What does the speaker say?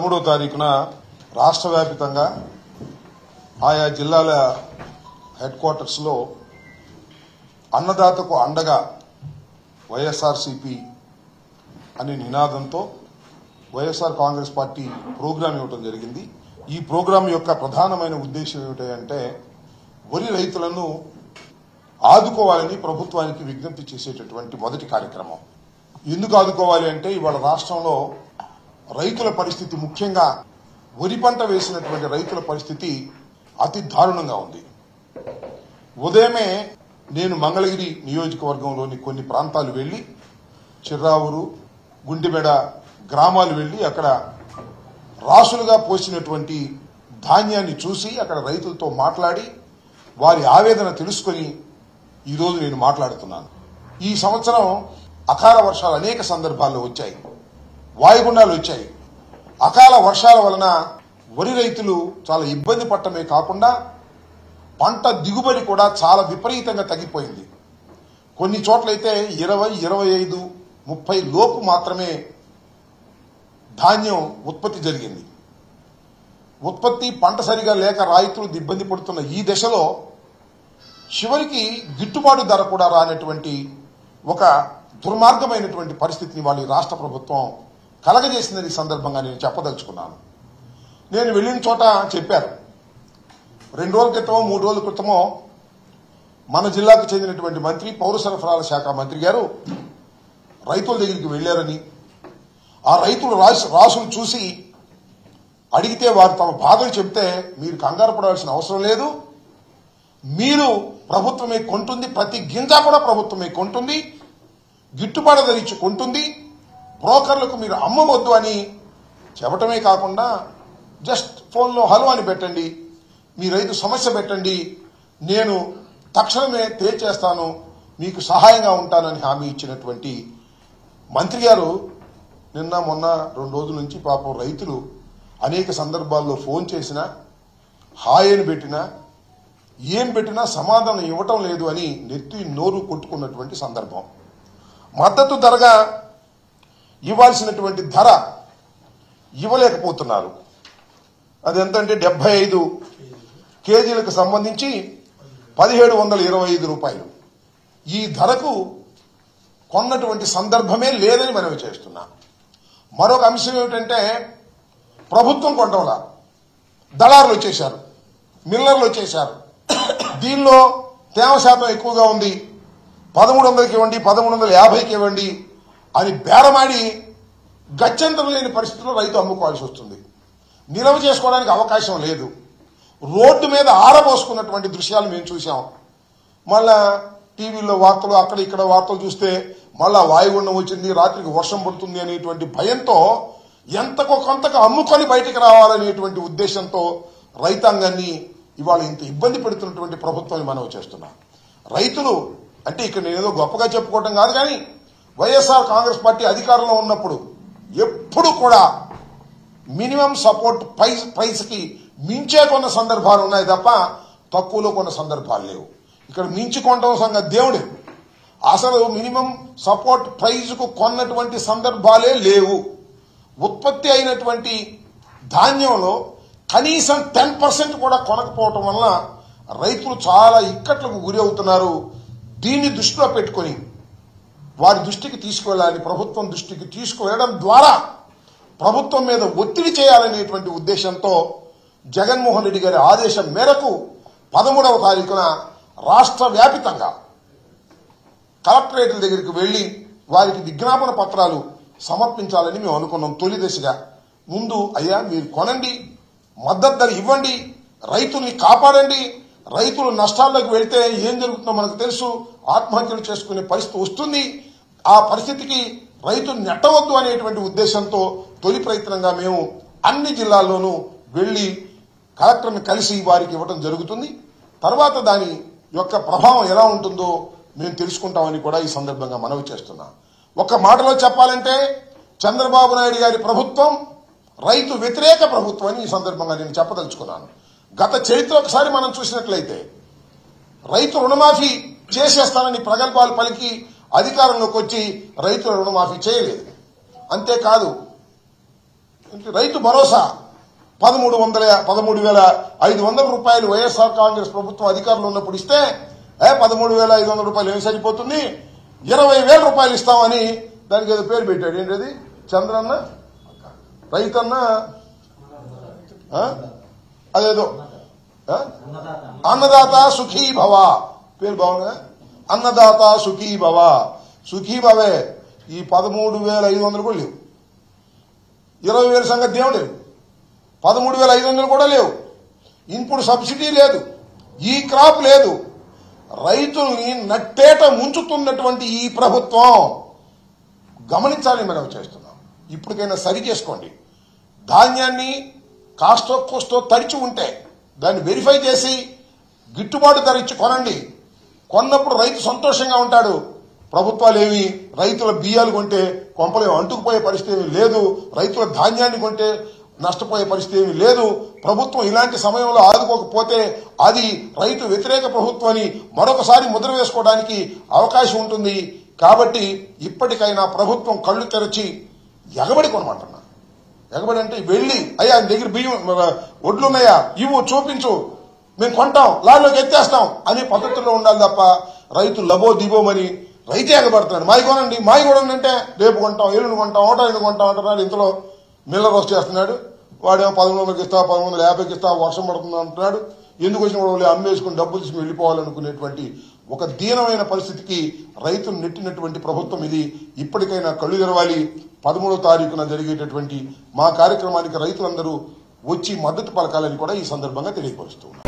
పదమూడవ తారీఖున రాష్ట్ర వ్యాపితంగా ఆయా జిల్లాల హెడ్ క్వార్టర్స్లో అన్నదాతకు అండగా వైఎస్ఆర్సీపీ అనే నినాదంతో వైఎస్ఆర్ కాంగ్రెస్ పార్టీ ప్రోగ్రాం ఇవ్వడం జరిగింది ఈ ప్రోగ్రాం యొక్క ప్రధానమైన ఉద్దేశం ఏమిటంటే వరి రైతులను ఆదుకోవాలని ప్రభుత్వానికి విజ్ఞప్తి చేసేటటువంటి మొదటి కార్యక్రమం ఎందుకు ఆదుకోవాలి అంటే ఇవాళ రాష్ట్రంలో రైతుల పరిస్థితి ముఖ్యంగా వరి పంట వేసినటువంటి రైతుల పరిస్థితి అతి దారుణంగా ఉంది ఉదయమే నేను మంగళగిరి నియోజకవర్గంలోని కొన్ని ప్రాంతాలు వెళ్లి చిర్రావూరు గుండెమెడ గ్రామాలు వెళ్లి అక్కడ రాసులుగా పోసినటువంటి ధాన్యాన్ని చూసి అక్కడ రైతులతో మాట్లాడి వారి ఆవేదన తెలుసుకొని ఈరోజు నేను మాట్లాడుతున్నాను ఈ సంవత్సరం అకాల వర్షాలు అనేక సందర్భాల్లో వచ్చాయి వాయుగుండాలు వచ్చాయి అకాల వర్షాల వలన వరి రైతులు చాలా ఇబ్బంది పడటమే కాకుండా పంట దిగుబడి కూడా చాలా విపరీతంగా తగ్గిపోయింది కొన్ని చోట్లయితే ఇరవై ఇరవై ఐదు ముప్పై లోపు మాత్రమే ధాన్యం ఉత్పత్తి జరిగింది ఉత్పత్తి పంట సరిగా లేక రైతులు ఇబ్బంది పడుతున్న ఈ దశలో చివరికి గిట్టుబాటు ధర కూడా రానటువంటి ఒక దుర్మార్గమైనటువంటి పరిస్థితిని వాళ్ళ ఈ రాష్ట్ర ప్రభుత్వం కలగజేసిందని ఈ సందర్భంగా నేను చెప్పదలుచుకున్నాను నేను వెళ్ళిన చోట చెప్పారు రెండు రోజుల క్రితమో మూడు రోజుల క్రితమో మన జిల్లాకు చెందినటువంటి మంత్రి పౌర సరఫరాల శాఖ మంత్రి గారు రైతుల దగ్గరికి వెళ్లారని ఆ రైతులు రాసు రాసులు చూసి అడిగితే వారు తమ బాధలు చెప్తే మీరు కంగారు పడవలసిన అవసరం లేదు మీరు ప్రభుత్వమే కొంటుంది ప్రతి గింజ కూడా ప్రభుత్వమే కొంటుంది గిట్టుబాటు ధర ఇచ్చి కొంటుంది బ్రోకర్లకు మీరు అమ్మవద్దు అని చెప్పటమే కాకుండా జస్ట్ ఫోన్లో హలో అని పెట్టండి మీ రైతు సమస్య పెట్టండి నేను తక్షణమే తేల్చేస్తాను మీకు సహాయంగా ఉంటానని హామీ ఇచ్చినటువంటి మంత్రి గారు నిన్న మొన్న రెండు రోజుల నుంచి పాపం రైతులు అనేక సందర్భాల్లో ఫోన్ చేసినా హాయ్ అని పెట్టినా ఏం పెట్టినా సమాధానం ఇవ్వటం లేదు అని నెత్తి నోరు కొట్టుకున్నటువంటి సందర్భం మద్దతు ధరగా ఇవ్వాల్సినటువంటి ధర ఇవ్వలేకపోతున్నారు అది ఎంతంటే డెబ్బై ఐదు కేజీలకు సంబంధించి పదిహేడు వందల ఇరవై ఐదు రూపాయలు ఈ ధరకు కొన్నటువంటి సందర్భమే లేదని మనవి చేస్తున్నా మరొక అంశం ఏమిటంటే ప్రభుత్వం కొంటవల దళారులు వచ్చేశారు మిల్లర్లు వచ్చేశారు దీనిలో తేమ శాతం ఎక్కువగా ఉంది పదమూడు వందలకి ఇవ్వండి పదమూడు వందల యాభైకి ఇవ్వండి అని బేరమాడి గత్యంతరం లేని పరిస్థితుల్లో రైతు అమ్ముకోవాల్సి వస్తుంది నిల్వ చేసుకోవడానికి అవకాశం లేదు రోడ్డు మీద ఆరబోసుకున్నటువంటి దృశ్యాలు మేము చూసాం మళ్ళా టీవీలో వార్తలు అక్కడ ఇక్కడ వార్తలు చూస్తే మళ్ళా వాయుగుండం వచ్చింది రాత్రికి వర్షం పడుతుంది అనేటువంటి భయంతో ఎంతకో కొంతకు అమ్ముకొని బయటికి రావాలనేటువంటి ఉద్దేశంతో రైతాంగాన్ని ఇవాళ ఇంత ఇబ్బంది పెడుతున్నటువంటి ప్రభుత్వాన్ని మనం చేస్తున్నాం రైతులు అంటే ఇక్కడ నేను ఏదో గొప్పగా చెప్పుకోవటం కాదు కానీ వైఎస్ఆర్ కాంగ్రెస్ పార్టీ అధికారంలో ఉన్నప్పుడు ఎప్పుడు కూడా మినిమం సపోర్ట్ ప్రైస్ ప్రైస్ కి మించే కొన్న సందర్భాలు ఉన్నాయి తప్ప తక్కువలో కొన్న సందర్భాలు లేవు ఇక్కడ మించి కొనడం సంగతి దేవుడు అసలు మినిమం సపోర్ట్ ప్రైజ్ కు కొన్నటువంటి సందర్భాలే లేవు ఉత్పత్తి అయినటువంటి ధాన్యంలో కనీసం టెన్ పర్సెంట్ కూడా కొనకపోవటం వలన రైతులు చాలా ఇక్కట్లకు గురి అవుతున్నారు దీన్ని దృష్టిలో పెట్టుకొని వారి దృష్టికి తీసుకువెళ్ళాలని ప్రభుత్వం దృష్టికి తీసుకువెళ్ళడం ద్వారా ప్రభుత్వం మీద ఒత్తిడి చేయాలనేటువంటి ఉద్దేశంతో జగన్మోహన్ రెడ్డి గారి ఆదేశం మేరకు పదమూడవ తారీఖున రాష్ట్ర వ్యాపితంగా కలెక్టరేట్ల దగ్గరికి వెళ్లి వారికి విజ్ఞాపన పత్రాలు సమర్పించాలని మేము అనుకున్నాం తొలి దశగా ముందు అయ్యా మీరు కొనండి మద్దతు ధర ఇవ్వండి రైతుల్ని కాపాడండి రైతులు నష్టాల్లోకి వెళ్తే ఏం జరుగుతుందో మనకు తెలుసు ఆత్మహత్యలు చేసుకునే పరిస్థితి వస్తుంది ఆ పరిస్థితికి రైతు నెట్టవద్దు అనేటువంటి ఉద్దేశంతో తొలి ప్రయత్నంగా మేము అన్ని జిల్లాల్లోనూ వెళ్లి కలెక్టర్ని కలిసి వారికి ఇవ్వడం జరుగుతుంది తర్వాత దాని యొక్క ప్రభావం ఎలా ఉంటుందో మేము తెలుసుకుంటామని కూడా ఈ సందర్భంగా మనవి చేస్తున్నా ఒక మాటలో చెప్పాలంటే చంద్రబాబు నాయుడు గారి ప్రభుత్వం రైతు వ్యతిరేక ప్రభుత్వం అని ఈ సందర్భంగా నేను చెప్పదలుచుకున్నాను గత చరిత్ర ఒకసారి మనం చూసినట్లయితే రైతు రుణమాఫీ చేసేస్తానని ప్రగల్భాలు పలికి అధికారంలోకి వచ్చి రైతుల రుణమాఫీ చేయలేదు అంతేకాదు ఏంటి? రైతు భరోసా పదమూడు వందల పదమూడు వేల ఐదు వందల రూపాయలు వైఎస్ఆర్ కాంగ్రెస్ ప్రభుత్వం అధికారంలో ఉన్నప్పుడు ఇస్తే ఏ పదమూడు వేల ఐదు వందల రూపాయలు ఏం సరిపోతుంది ఇరవై వేల రూపాయలు ఇస్తామని దానికి ఏదో పేరు పెట్టాడు ఏంటది చంద్రన్న రైతన్న ఆ? అదేదో ఆ? అన్నదాత సుఖీ భవ పేరు బాగుందా అన్నదాత సుఖీ భవ సుఖీ భవే ఈ పదమూడు వేల ఐదు వందలు కూడా లేవు ఇరవై వేల సంగతి దేవుడు లేవు పదమూడు వేల ఐదు వందలు కూడా లేవు ఇన్పుట్ సబ్సిడీ లేదు ఈ క్రాప్ లేదు రైతుల్ని నట్టేట ముంచుతున్నటువంటి ఈ ప్రభుత్వం గమనించాలి మనం చేస్తున్నాం ఇప్పటికైనా సరి చేసుకోండి ధాన్యాన్ని కాస్తో కోస్తో తడిచి ఉంటే దాన్ని వెరిఫై చేసి గిట్టుబాటు ధర ఇచ్చి కొనండి కొన్నప్పుడు రైతు సంతోషంగా ఉంటాడు ప్రభుత్వాలు ఏమి రైతుల బియ్యాలు కొంటే కొంపలు అంటుకుపోయే పరిస్థితి ఏమీ లేదు రైతుల ధాన్యాన్ని కొంటే నష్టపోయే పరిస్థితి ఏమీ లేదు ప్రభుత్వం ఇలాంటి సమయంలో ఆదుకోకపోతే అది రైతు వ్యతిరేక ప్రభుత్వం అని మరొకసారి ముద్ర వేసుకోవడానికి అవకాశం ఉంటుంది కాబట్టి ఇప్పటికైనా ప్రభుత్వం కళ్ళు తెరచి ఎగబడి కొనమంటున్నా ఎగబడి అంటే వెళ్ళి అయ్యా నీ దగ్గర బియ్యం మన ఒడ్లున్నాయా ఇవ్వు చూపించు మేము కొంటాం లాల్లోకి ఎత్తేస్తాం అనే పద్ధతిలో ఉండాలి తప్ప రైతు లబో దిబోమని రైతే ఎగబడుతున్నాడు మాది కొనండి మాది కూడా అంటే రేపు కొంటాం ఎల్లుండి కొంటాం ఓటో ఎల్లుండి కొంటాం అంటున్నాడు ఇంతలో మిల్లర్ వస్తు చేస్తున్నాడు వాడేమో పదమూడు వందలకి ఇస్తా పదమూడు వందల యాభైకి ఇస్తా వర్షం పడుతుంది అంటున్నాడు ఎందుకు వచ్చిన వాళ్ళు అమ్మేసుకుని డబ్బులు తీసుకుని వెళ్ళిపోవాలనుకునేటువంటి ఒక దీనమైన పరిస్థితికి రైతులు నెట్టినటువంటి ప్రభుత్వం ఇది ఇప్పటికైనా కళ్ళు తెరవాలి పదమూడో తారీఖున జరిగేటటువంటి మా కార్యక్రమానికి రైతులందరూ వచ్చి మద్దతు పలకాలని కూడా ఈ సందర్భంగా తెలియపరుస్తూ ఉన్నారు